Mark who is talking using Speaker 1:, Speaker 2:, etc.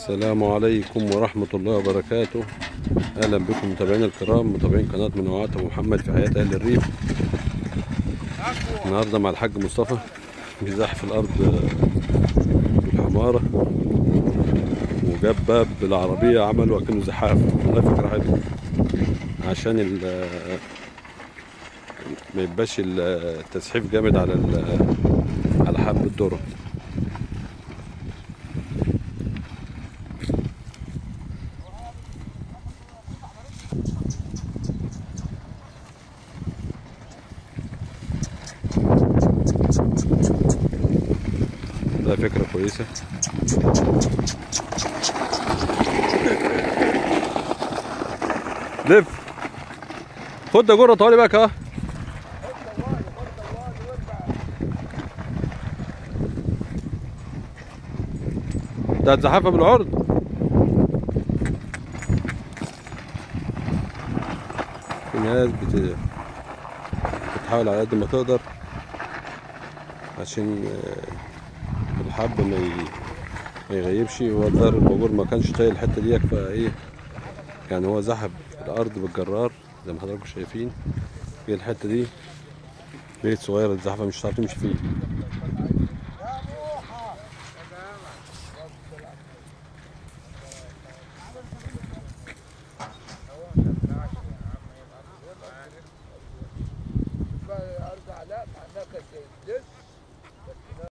Speaker 1: السلام عليكم ورحمة الله وبركاته أهلا بكم متابعينا الكرام متابعين قناة منوعات أبو محمد في حياة أهل الريف النهاردة مع الحاج مصطفى بيزحف الأرض بالحمارة وجاب باب بالعربية عمله أكنه زحاف والله فكرة حلوة عشان ال ما يبقاش التزحيف جامد على ال- على حب الذرة ده فكرة كويسة لف خد ده جرة طوالي بقى ها ده هتزحفها بالعرض في ناس بت... بتحاول على قد ما تقدر عشان آه، الحب ما ي... ما يغيبش هو الظاهر الباجور ما كانش طايق الحته ديت فايه يعني هو زحف الارض بالجرار زي ما حضراتكم شايفين هي الحته دي بيت صغير الزحفه مش هتعرف تمشي فيه
Speaker 2: ارجع لا معناها كانت